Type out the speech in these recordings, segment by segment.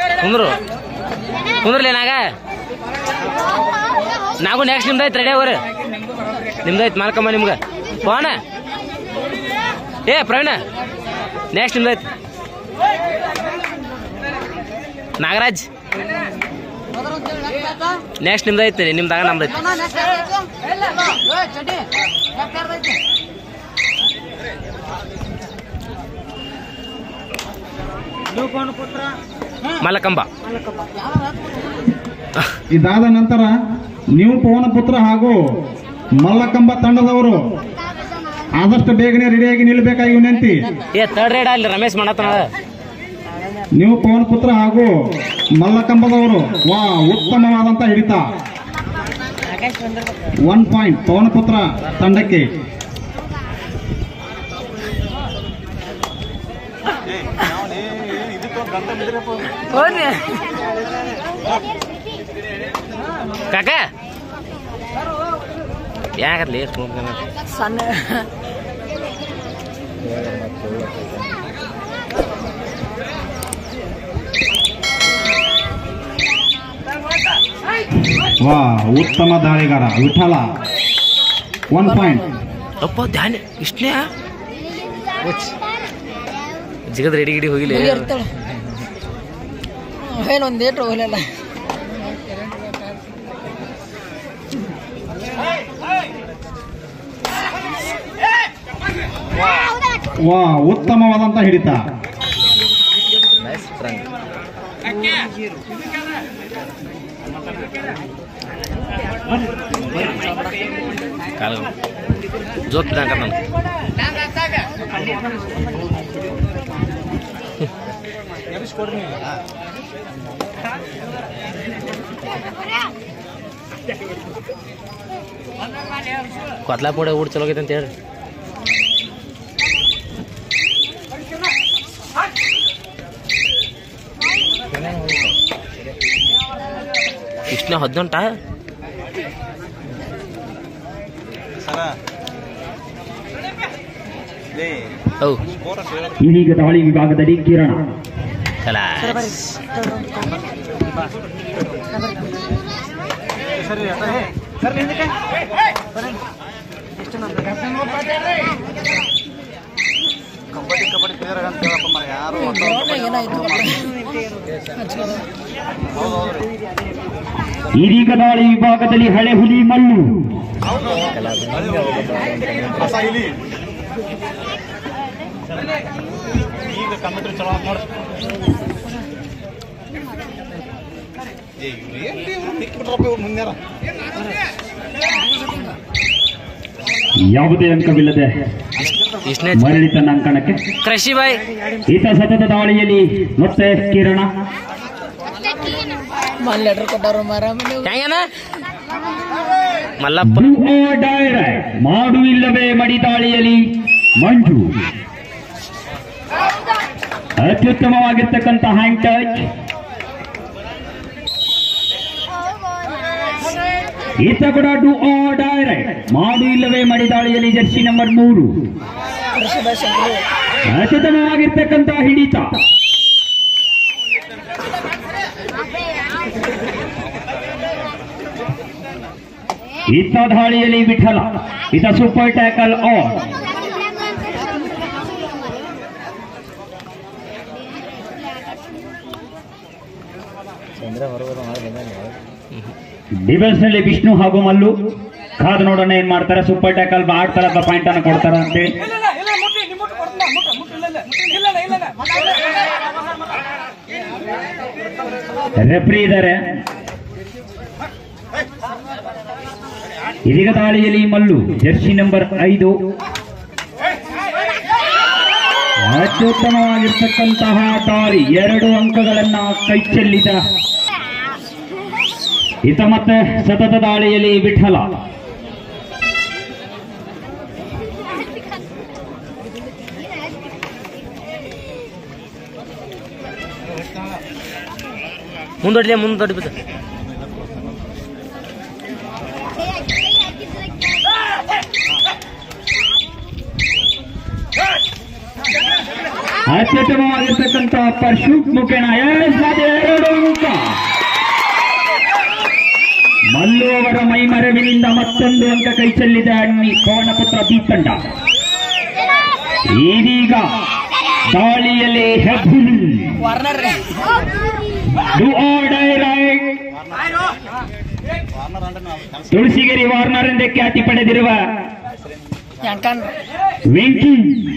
ಕುಂದ್ರು ಕುಂದ್ರಲಿ ನಾಗ ನಾವು ನೆಕ್ಸ್ಟ್ ನಿಮ್ದು ಐತೆ ರೆಡಿ ಅವ್ರ ನಿಮ್ದು ಐತೆ ಮಾಲ್ಕಮ್ಮ ನಿಮ್ಗೆ ಫೋನ ಏ ಪ್ರವೀಣ ನೆಕ್ಸ್ಟ್ ನಿಮ್ದು ಐತೆ ನಾಗರಾಜ್ ನೆಕ್ಸ್ಟ್ ನಿಮ್ದು ಐತೆ ನಿಮ್ದಾಗ ನಮ್ದು ಐತೆ ಮಲ್ಲಕಂಬ ಇದಾದ ನಂತರ ನೀವು ಪವನ ಪುತ್ರ ಹಾಗೂ ಮಲ್ಲಕಂಬ ತಂಡದವರು ಆದಷ್ಟು ಬೇಗನೆ ರೆಡಿಯಾಗಿ ನಿಲ್ಬೇಕಾಗಿ ವಿನಂತಿ ಏ ತರ್ಡ್ ರೇಡ್ ಅಲ್ಲಿ ರಮೇಶ್ ಮಾಡತ್ತನ ನೀವು ಪವನ ಪುತ್ರ ಹಾಗೂ ಮಲ್ಲಕಂಬದವರು ವಾ ಉತ್ತಮವಾದಂತ ಹಿಡಿತ ಒನ್ ಪಾಯಿಂಟ್ ಪವನ ಪುತ್ರ ತಂಡಕ್ಕೆ ಕಾಕ ಯಾಕಲ್ಲಿ ಸಣ್ಣ ವಾ ಉತ್ತಮ ದಾಳಿಗಾರ ವಿಠಲ ಒನ್ ಪಾಯಿಂಟ್ ಅಪ್ಪ ಧ್ಯಾನ ಇಷ್ಟನೇ ಜಿಗದ್ ರೆಡಿ ಗಿಡಿ ಹೋಗಿಲ್ಲ ಇರ್ತಾಳೆ ಏನೊಂದು ಏಟ್ರು ಹೋಗಲಿಲ್ಲ ವಾ ಉತ್ತಮವಾದಂತ ಹಿಡಿತ ಕಾಲ ಜೋತ್ ಬಿಡಂಕ ನಾನು ಕೊತ್ಲಾಪುಡೆ ಊಟ ಚಲೋ ಆಗೈತೆ ಅಂತ ಹೇಳ್ರಿ ಇಷ್ಟನೇ ಹದಿನೆಂಟ ಹೌ ಇದೀಗ ದಾಳಿ ವಿಭಾಗದಲ್ಲಿ ಕಿರಣ ಕಲಾಸ್ ಏನಾಯ್ತು ಇದೀಗ ದಾಳಿ ವಿಭಾಗದಲ್ಲಿ ಹಳೆ ಹುಲಿ ಮಲ್ಲು ಯಾವುದೇ ಅಂಕವಿಲ್ಲದೆ ಇಷ್ಟನೇ ಮರಳಿ ತನ್ನ ಅಂಕಣಕ್ಕೆ ಕೃಷಿ ಬಾಯ್ ಈತ ಸತತ ದಾಳಿಯಲ್ಲಿ ಮತ್ತೆ ಕಿರಣ ಮನೆ ಲೆಟ್ರ್ ಕೊಟ್ಟಾರು ಮರ ಮನೆ ಹೆಂಗನ Mallappa Do or die right. ಮಾಡು ಇಲ್ಲವೇ ಮಡಿ ದಾಳಿಯಲ್ಲಿ ಮಂಜು ಅತ್ಯುತ್ತಮವಾಗಿರ್ತಕ್ಕಂಥ ಹ್ಯಾಂಡ್ ಟಚ್ ಈತ ಕೂಡ ಡು ಆರ್ ಡೈರೆಕ್ಟ್ ಮಾಡು ಇಲ್ಲವೇ ಮಡಿ ದಾಳಿಯಲ್ಲಿ ಜರ್ಸಿ ನಂಬರ್ ಮೂರು ಕೃಷಿ ಭಾಷೆ ಅತ್ಯುತ್ತಮವಾಗಿರ್ತಕ್ಕಂಥ ಹಿಡಿತ ಈತ ದಾಳಿಯಲ್ಲಿ ವಿಠಲ ಈತ ಸೂಪರ್ ಟ್ಯಾಕಲ್ ಆನ್ ಡಿಫೆನ್ಸ್ ನಲ್ಲಿ ವಿಷ್ಣು ಹಾಗೂ ಮಲ್ಲು ಕಾದು ನೋಡೋಣ ಏನ್ ಮಾಡ್ತಾರೆ ಸೂಪರ್ ಟ್ಯಾಕಲ್ ಆಡ್ತಾರ ಅಥವಾ ಪಾಯಿಂಟ್ ಅನ್ನು ಕೊಡ್ತಾರ ಅಂತೇಳಿ ರೆಫ್ರಿ ಇದ್ದಾರೆ ಇದೀಗ ದಾಳಿಯಲ್ಲಿ ಮಲ್ಲು ಜರ್ಸಿ ನಂಬರ್ ಐದು ಅತ್ಯುತ್ತಮವಾಗಿರ್ತಕ್ಕಂತಹ ದಾಳಿ ಎರಡು ಅಂಕಗಳನ್ನ ಕೈ ಚೆಲ್ಲಿದ ಈತ ಮತ್ತೆ ಸತತ ದಾಳಿಯಲ್ಲಿ ವಿಠಲ ಮುಂದೊಡ್ಲಿ ಮುಂದೊಡ್ಡಿ ಬಿದ್ದು ಅತ್ಯುತ್ತಮವಾಗಿರ್ತಕ್ಕಂಥ ಪರ್ಶೂಟ್ ಮುಖೇನ ಎಸ್, ಅದು ಎರಡು ಅಂಕ ಕೈ ಚೆಲ್ಲಿದ ಅಣ್ಣಿ ಪವನಪುತ್ರ ಬಿ ತಂಡ ಇದೀಗ ದಾಳಿಯಲ್ಲಿ ಹೆಬ್ಬುಲ್ ವಾರ್ನರ್ ರೀ do or die raid Tulasigiri Warner ಎಂದೇ ಖ್ಯಾತಿ ಪಡೆದಿರುವ ಯಂಕನ್ ವೆಂಕಿ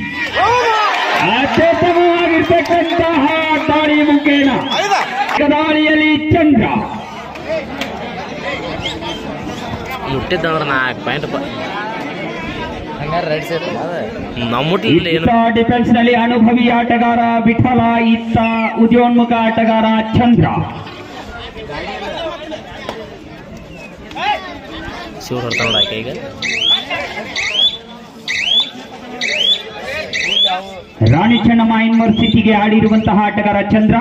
ಅತ್ಯುತ್ತಮವಾಗಿರ್ತಕ್ಕಂತಹ ದಾಳಿ ಮುಖೇನ ದಾಳಿಯಲ್ಲಿ ಚಂದ್ರ ಮುಟ್ಟಿದ್ದಂದ್ರೆ ನಾಲ್ಕು ಪಾಯಿಂಟ್ ಹಂಗಾರೆ ರೈಟ್ ಸೈಡ್ ನಮ್ಮ ಮುಟ್ಲಿಲ್ಲ ಏನು ಇತ್ತ ಡಿಫೆನ್ಸ್ ನಲ್ಲಿ ಅನುಭವಿ ಆಟಗಾರ ವಿಠಲ ಇತ್ತ ಉದ್ಯೋನ್ಮುಖ ಆಟಗಾರ ಚಂದ್ರ ಶಿವ್ರು ಹೊಡ್ತಾ ನೋಡ ಆಕೆ ಈಗ ರಾಣಿ ಚೆನ್ನಮ್ಮ ಯೂನಿವರ್ಸಿಟಿಗೆ ಆಡಿರುವಂತಹ ಆಟಗಾರ ಚಂದ್ರ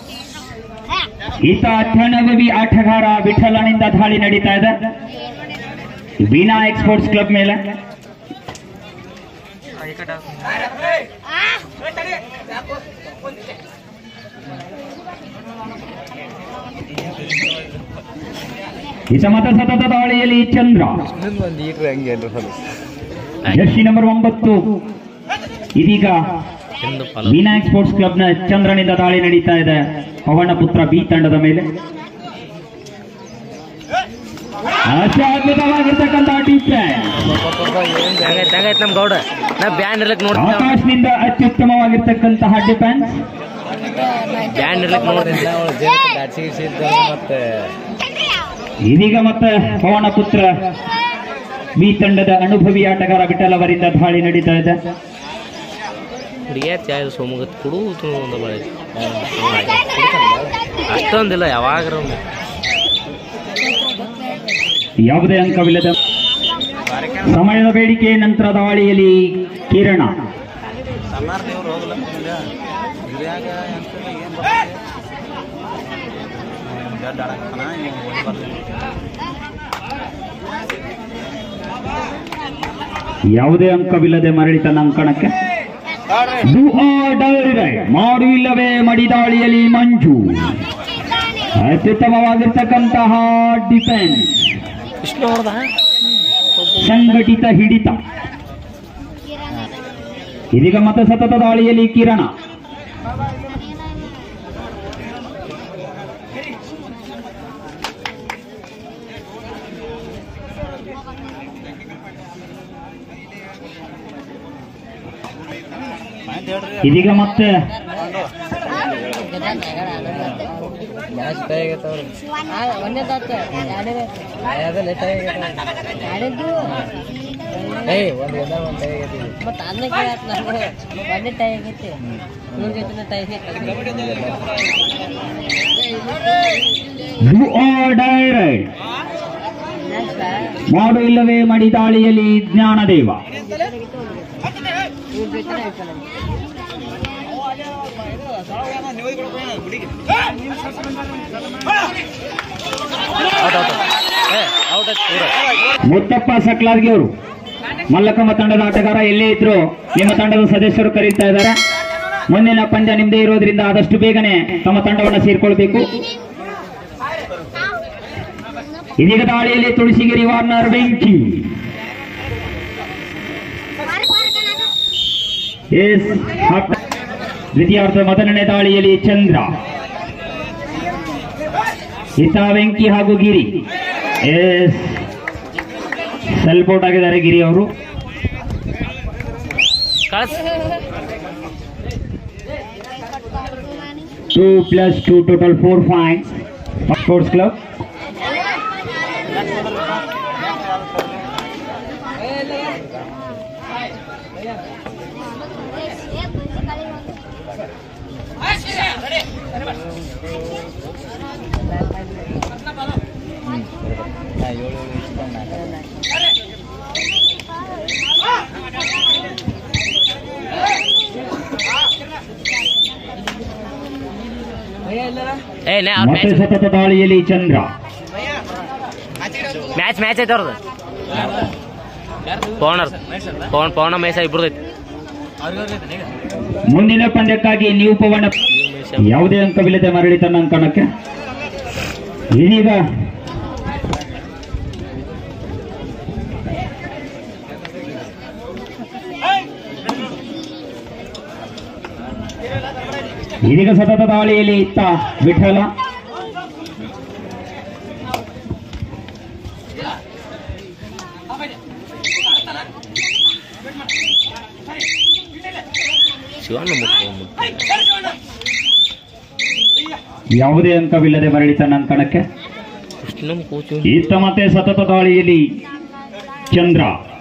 ಈತ ಅನುಭವಿ ಆಟಗಾರ ವಿಠಲನಿಂದ ದಾಳಿ ನಡೀತಾ ಇದೆ ವಿನಾಯಕ್ ಸ್ಪೋರ್ಟ್ಸ್ ಕ್ಲಬ್ ಮೇಲೆ ಈತ ಮತ ಸತತ ದಾಳಿಯಲ್ಲಿ ಚಂದ್ರ ಜರ್ಸಿ ನಂಬರ್ ಒಂಬತ್ತು ಇದೀಗ ಹಿಂದೆ ಫಲ ವಿನಾಯಕ್ ಸ್ಪೋರ್ಟ್ಸ್ ಕ್ಲಬ್ನ ಚಂದ್ರನಿಂದ ದಾಳಿ ನಡೀತಾ ಇದೆ ಪವನ ಪುತ್ರ ಬಿ ತಂಡದ ಮೇಲೆ ಅತ್ಯದ್ಭುತವಾಗಿರ್ತಕ್ಕಂಥ ಡಿಫೆನ್ಸ್ ಹಂಗೈತೆ ಹಂಗೈತೆ ನಮ್ಮ ಗೌಡ ನಾ ಬ್ಯಾನ್ ಇರ್ಲಿಕ್ಕೆ ನೋಡ್ತೀನಿ ಆಕಾಶ್ನಿಂದ ಅತ್ಯುತ್ತಮವಾಗಿರ್ತಕ್ಕಂತಹ ಡಿಫೆನ್ಸ್ ಬ್ಯಾನ್ ಇರ್ಲಿಕ್ಕೆ ನೋಡ್ತೀನಿ ಇದೀಗ ಮತ್ತೆ ಪವನ ಪುತ್ರ ಬಿ ತಂಡದ ಅನುಭವಿ ಆಟಗಾರ ವಿಠಲ್ ಅವರಿಂದ ದಾಳಿ ನಡೀತಾ ಇದೆ ಹುಡುಗಿಯ ಚಾಯ್ ಸೋಮಗತ್ ಕುಡು ಒಂದು ಬಳಿ ಅಷ್ಟೊಂದಿಲ್ಲ ಯಾವಾಗ್ರ ಒಮ್ಮೆ. ಯಾವುದೇ ಅಂಕವಿಲ್ಲದ ಸಮಯದ ಬೇಡಿಕೆ ನಂತರ ದಾಳಿಯಲ್ಲಿ ಕಿರಣ ಯಾವುದೇ ಅಂಕವಿಲ್ಲದೆ ಮರಳಿ ತನ್ನ ಅಂಕಣಕ್ಕೆ ಡು ಆರ್ ಡೈ ರೈಡ್. ಮಾಡು ಇಲ್ಲವೇ ಮಡಿದಾಳಿಯಲ್ಲಿ ಮಂಜು ಅತ್ಯುತ್ತಮವಾಗಿರ್ತಕ್ಕಂತಹ ಡಿಫೆನ್ಸ್ ಇಷ್ಟು ನೋಡ್ದ ಸಂಘಟಿತ ಹಿಡಿತ ಇದೀಗ ಮತ್ತೆ ಸತತ ದಾಳಿಯಲ್ಲಿ ಕಿರಣ ಇದೀಗ ಮತ್ತೆ ಒಂದೇ ತಾತ ಮತ್ತೆ ಅದನ್ನ ಕೇಳತ್ ನನಗೆ ಒಂದೇ ಟೈ ಆಗೈತಿ ಇವ್ರ ಜೊತೆ tie do or die raid. ಮಾಡು ಇಲ್ಲವೇ ಮಡಿದಾಳಿಯಲ್ಲಿ ಜ್ಞಾನದೇವ ಇವ್ರ ಜೊತೆ ಐತಲ್ಲ ಔಟ್ ಔಟ್ ಏ ಔಟ್ ಆಯ್ತು ಪೂರ ಮುತ್ತಪ್ಪ ಸಕ್ಲಾರ್ಗಿ ಅವರು ಮಲ್ಲಕಮ್ಮ ತಂಡದ ಆಟಗಾರ ಎಲ್ಲೇ ಇದ್ರು ನಿಮ್ಮ ತಂಡದ ಸದಸ್ಯರು ಕರೀತಾ ಇದ್ದಾರೆ ಮುಂದಿನ ಪಂದ್ಯ ನಿಮ್ಮದೇ ಇರೋದ್ರಿಂದ ಆದಷ್ಟು ಬೇಗನೆ ತಮ್ಮ ತಂಡವನ್ನು ಸೇರ್ಕೊಳ್ಬೇಕು ಇದೀಗ ದಾಳಿಯಲ್ಲಿ ತುಳಸಿಗಿರಿ ವಾರ್ನರ್ ಬೆಂಕಿ ಎಸ್ ಹಟ್. ದ್ವಿತೀಯಾರ್ಧ ಮೊದಲನೇ ದಾಳಿಯಲ್ಲಿ ಚಂದ್ರ ಹಿತ ವೆಂಕಿ ಹಾಗೂ ಗಿರಿ ಎಸ್ ಸೆಲ್ಫ್ ಔಟ್ ಆಗಿದ್ದಾರೆ ಗಿರಿ ಅವರು ಕಳ್ಸ್ two plus two total four points sports club ಏ ನೇ ಅವ್ರ ಮತ್ತೆ ಮ್ಯಾಚ್ ಸತತ ದಾಳಿಯಲ್ಲಿ ಚಂದ್ರ ಮ್ಯಾಚ್ ಮ್ಯಾಚ್ ಐತೆ ಅವ್ರದ್ದು ಪವನರ್ ಪವನ್ ಪವನ ಮೇಸ ಇಬ್ರದೈತಿ ಮುಂದಿನ ಪಂದ್ಯಕ್ಕಾಗಿ ನೀವು ಪವನ ಯಾವುದೇ ಅಂಕವಿಲ್ಲದೆ ಮರಳಿ ತನ್ನ ಅಂಕಣಕ್ಕೆ ಇದೀಗ ಇದೀಗ ಸತತ ದಾಳಿಯಲ್ಲಿ ಇತ್ತ ವಿಠಲ ಶಿವಣ್ಣ ಮುಟ್ಕೊ ಮುಟ್ಕೊ. ಯಾವುದೇ ಅಂಕವಿಲ್ಲದೆ ಮರಳಿ ತನ್ನ ಅಂಕಣಕ್ಕೆ ಇಷ್ಟು ನಮ್ಮ ಕೂಚು ಇತ್ತ ಮತ್ತೆ ಸತತ ದಾಳಿಯಲ್ಲಿ ಚಂದ್ರ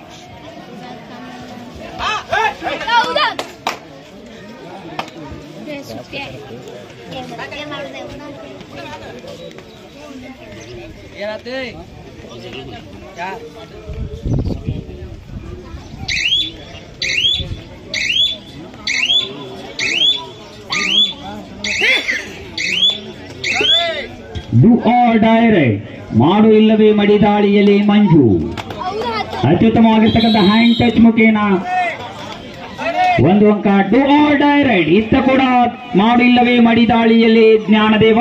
ಡು ಆರ್ ಡೈರೆಕ್ಟ್ ಮಾಡು ಇಲ್ಲವೇ ಮಡಿ ದಾಳಿಯಲ್ಲಿ ಮಂಜು ಅತ್ಯುತ್ತಮವಾಗಿರ್ತಕ್ಕಂಥ ಹ್ಯಾಂಡ್ ಟಚ್ ಮುಖೇನ ಒಂದು ಅಂಕ ಡು ಆರ್ ಡೈರೆಕ್ಟ್ ಇತ್ತ ಕೂಡ ಮಾಡು ಇಲ್ಲವೇ ಮಡಿ ದಾಳಿಯಲ್ಲಿ ಜ್ಞಾನದೇವ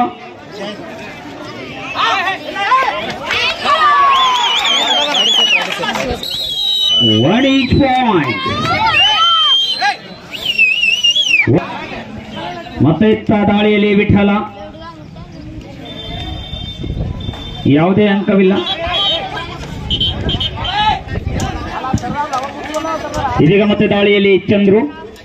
ಒನ್ ಈಚ್ ಪಾಯಿಂಟ್ ಮತ್ತೆ ಇತ್ತ ದಾಳಿಯಲ್ಲಿ ವಿಠಲ ಯಾವುದೇ ಅಂಕವಿಲ್ಲ ಇದೀಗ ಮತ್ತೆ ದಾಳಿಯಲ್ಲಿ ಚಂದ್ರು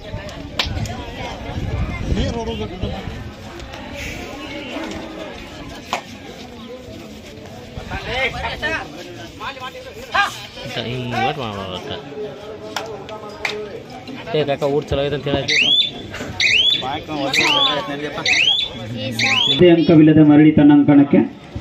ಹಿಂಗೆ ಒಟ್ಟು ಮಾಡೋಟ ಏ ಕಾಕ ಊಟ ಚಲೋ ಐತೆ ಅಂತ ಹೇಳಿ ಯಾವುದೇ ಅಂಕವಿಲ್ಲದೆ ಮರಳಿ ತನ್ನ ಅಂಕಣಕ್ಕೆ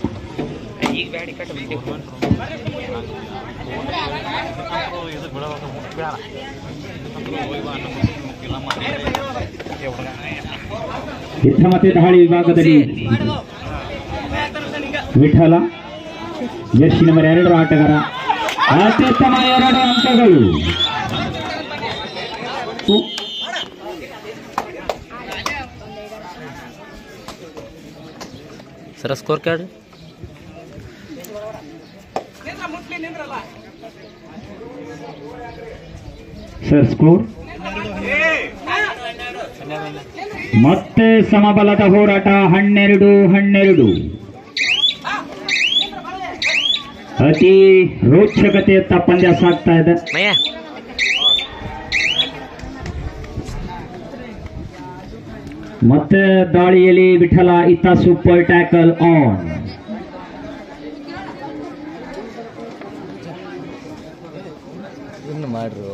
ಇತ್ತ ಮತ್ತೆ ದಾಳಿ ವಿಭಾಗದಲ್ಲಿ ವಿಠಲ ಜರ್ಸಿ ನಂಬರ್ ಎರಡರ ಆಟಗಾರ ಅತ್ಯುತ್ತಮ ಎರಡು ಅಂಕಗಳು ಸರ ಸ್ಕೋರ್ ಕಾರ್ಡ್ ಸರ್ ಸ್ಕೋರ್ ಮತ್ತೆ ಸಮಬಲದ ಹೋರಾಟ ಹನ್ನೆರಡು ಹನ್ನೆರಡು ಅತಿ ರೋಚಕತೆಯತ್ತ ಪಂದ್ಯ ಸಾಗ್ತಾ ಇದೆ ಮಯ್ಯ ಮತ್ತೆ ದಾಳಿಯಲ್ಲಿ ವಿಠಲ ಇತ್ತ ಸೂಪರ್ ಟ್ಯಾಕಲ್ ಆನ್ ಇನ್ನು ಮಾಡ್ರು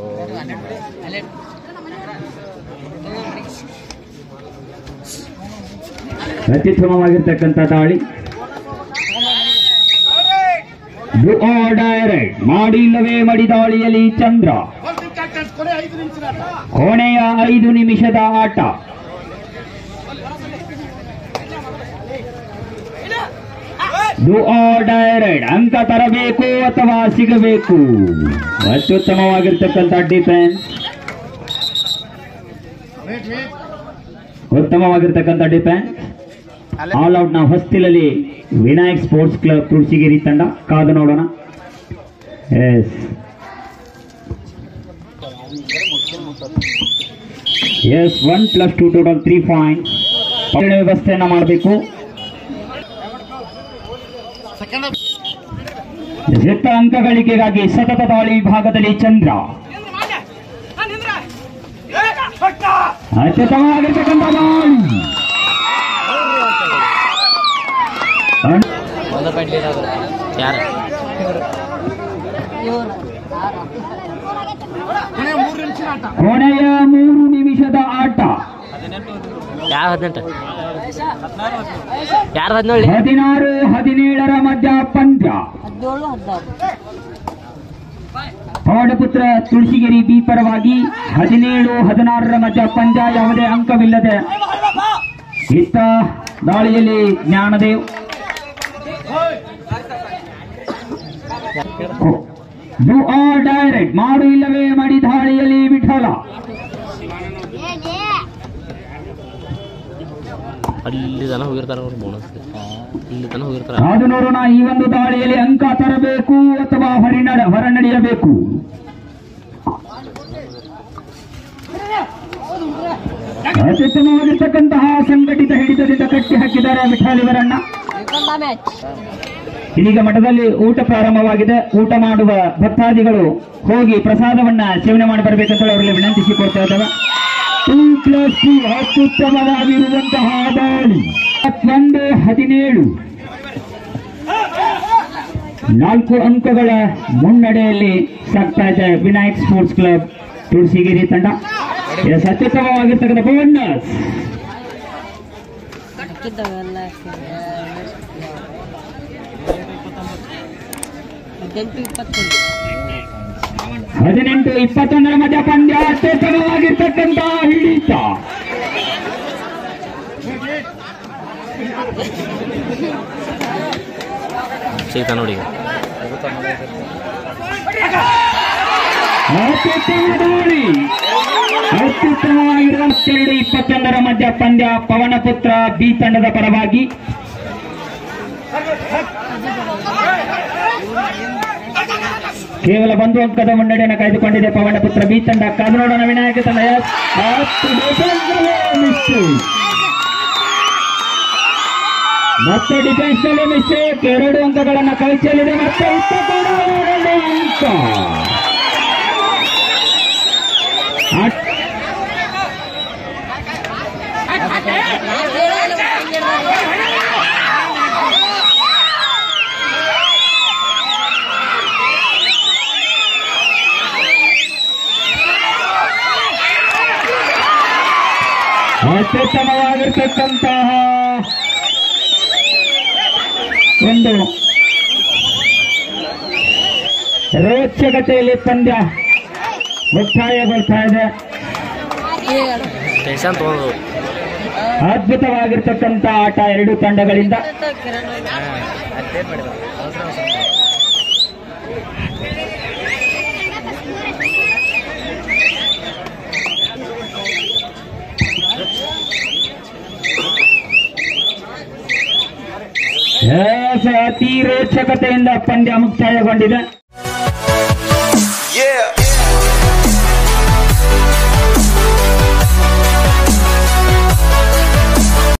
ಅತ್ಯುತ್ತಮವಾಗಿರ್ತಕ್ಕಂಥ ದಾಳಿ ಡು ಆರ್ ಡೈರೆಕ್ಟ್ ಮಾಡಿ ಇಲ್ಲವೇ ಮಡಿ ದಾಳಿಯಲ್ಲಿ ಚಂದ್ರ ಕೊನೆಯ ಐದು ನಿಮಿಷದ ಆಟ ಡು ಆರ್ ಡೈರೆಕ್ಟ್ ಅಂಕ ತರಬೇಕು ಅಥವಾ ಸಿಗಬೇಕು ಅತ್ಯುತ್ತಮವಾಗಿರ್ತಕ್ಕಂಥ ಡಿಫೆನ್ಸ್ ಉತ್ತಮವಾಗಿರ್ತಕ್ಕಂಥ ಡಿಫೆನ್ಸ್ ಆಲ್ ಔಟ್ ನಾವು ಹೊಸ್ತಿಲಲ್ಲಿ ವಿನಾಯಕ್ ಸ್ಪೋರ್ಟ್ಸ್ ಕ್ಲಬ್ ತುಳಸಿಗಿರಿ ತಂಡ ಕಾದು ನೋಡೋಣ ಎಸ್ ಎಸ್ one plus two total three point ವ್ಯವಸ್ಥೆಯನ್ನ ಮಾಡಬೇಕು ಎತ್ತ ಅಂಕ ಗಳಿಕೆಗಾಗಿ ಸತತ ದಾಳಿ ವಿಭಾಗದಲ್ಲಿ ಚಂದ್ರ ಅತ್ಯುತ್ತಮವಾಗಿರ್ತಕ್ಕಂಥ ದಾಳಿ ಅನ್- ಒಂದು ಪಾಯಿಂಟ್ ಲೀಡ್ ಆದ್ರೆ ಯಾರು ಕೊನೆಯ ಮೂರು ನಿಮಿಷದ ಆಟ ಯಾವ ಹದಿನೆಂಟು ಯಾರು ಹದಿನೇಳು ಹದಿನಾರು ಹದಿನೇಳರ ಮಧ್ಯ ಪಂದ್ಯ ಹದಿನೇಳು ಹದಿನಾರು ಪವಾಡಪುತ್ರ ತುಳಸಿಗಿರಿ ಬಿ ಪರವಾಗಿ ಹದಿನೇಳು ಹದಿನಾರರ ಮಧ್ಯ ಪಂದ್ಯ ಯಾವುದೇ ಅಂಕವಿಲ್ಲದೆ ಇತ್ತ ದಾಳಿಯಲ್ಲಿ ಜ್ಞಾನದೇವ್ ಡು ಆರ್ ಡೈರೆಕ್ಟ್ ಮಾಡು ಇಲ್ಲವೇ ಮಾಡಿ ದಾಳಿಯಲ್ಲಿ ವಿಠಲ ಅಲ್ಲಿ ತನಕ ಹೋಗಿರ್ತಾರ ಅವ್ರು ಬೋನಸ್ ಇಲ್ಲಿ ತನಕ ಹೋಗಿರ್ತಾರ ಕಾದು ನೋಡೋಣ ಈ ಒಂದು ದಾಳಿಯಲ್ಲಿ ಅಂಕ ತರಬೇಕು ಅಥವಾ ಹೊರನಡ ಹೊರನಡೆಯಬೇಕು ಅತ್ಯುತ್ತಮವಾಗಿರ್ತಕ್ಕಂತಹ ಸಂಘಟಿತ ಹಿಡಿತದಿಂದ ಕಟ್ಟಿ ಹಾಕಿದ್ದಾರೆ ಮಿಠಾಲಿವರನ್ನ ಮ್ಯಾಚ್ ಇದೀಗ ಮಠದಲ್ಲಿ ಊಟ ಪ್ರಾರಂಭವಾಗಿದೆ ಊಟ ಮಾಡುವ ಭಕ್ತಾದಿಗಳು ಹೋಗಿ ಪ್ರಸಾದವನ್ನ ಸೇವನೆ ಮಾಡಿ ಬರಬೇಕಂತ ಅವರಲ್ಲಿ ವಿನಂತಿಸಿಕೊಳ್ತಾ ಇದ್ದಾವೆ ಟೂ ಪ್ಲಸ್ ಟೂ ಅತ್ಯುತ್ತಮವಾಗಿರುವಂತಹ ದಾಳಿ ಒಂದು ಹದಿನೇಳು ನಾಲ್ಕು ಅಂಕಗಳ ಮುನ್ನಡೆಯಲ್ಲಿ ಸಾಗ್ತಾ ಇದೆ ವಿನಾಯಕ್ ಸ್ಪೋರ್ಟ್ಸ್ ಕ್ಲಬ್ ತುಳಸಿಗಿರಿ ತಂಡ ಎಸ್ ಅತ್ಯುತ್ತಮವಾಗಿರ್ತಕ್ಕಂಥ ಬೋನಸ್ ಹಾಕಿದ್ದವೆಲ್ಲ ಹದಿನೆಂಟು ಇಪ್ಪತ್ತೊಂದು ಹದಿನೆಂಟು ಇಪ್ಪತ್ತೊಂದರ ಮಧ್ಯ ಪಂದ್ಯ ಅತ್ಯುತ್ತಮವಾಗಿರ್ತಕ್ಕಂಥ ಹಿಡಿತ ಸಿಗ್ತಾ ನೋಡಿ ಈಗ ಅತ್ಯುತ್ತಮ ದಾಳಿ ಅತ್ಯುತ್ತಮವಾಗಿರುವ ಎರಡು ಇಪ್ಪತ್ತೊಂದರ ಮಧ್ಯ ಪಂದ್ಯ ಪವನಪುತ್ರ ಬಿ ತಂಡದ ಪರವಾಗಿ ಕೇವಲ ಒಂದು ಅಂಕದ ಮುನ್ನಡೆಯನ್ನು ಕಾಯ್ದುಕೊಂಡಿದೆ ಪವನಪುತ್ರ ಬಿ ತಂಡ ಕಾದು ನೋಡೋಣ ವಿನಾಯಕ ತಂಡ Yes. ಹತ್ತು ಡಿಫೆನ್ಸ್ನಲ್ಲೇ mistake. ಮತ್ತೆ ಡಿಫೆನ್ಸ್ ನಲ್ಲಿ ಮಿಸ್ಟೇಕ್ ಎರಡು ಅಂಕಗಳನ್ನು ಕೈ ಚೆಲ್ಲಿದೆ ಮತ್ತೆ ಇತ್ತ ಕೂಡ ಎರಡು ಅಂಕ ಅಟ್- ಅತ್ಯುತ್ತಮವಾಗಿರ್ತಕ್ಕಂತಹ ಒಂದು ರೋಚಕತೆಯಲ್ಲಿ ಪಂದ್ಯ ಮುಕ್ತಾಯಗೊಳ್ತಾ ಇದೆ ಟೆನ್ಷನ್ ತೊಗೊಂಡು ಅದ್ಭುತವಾಗಿರ್ತಕ್ಕಂಥ ಆಟ ಎರಡು ತಂಡಗಳಿಂದ Yes, ಅತಿ ರೋಚಕತೆಯಿಂದ ಪಂದ್ಯ ಮುಕ್ತಾಯಗೊಂಡಿದೆ Yeah.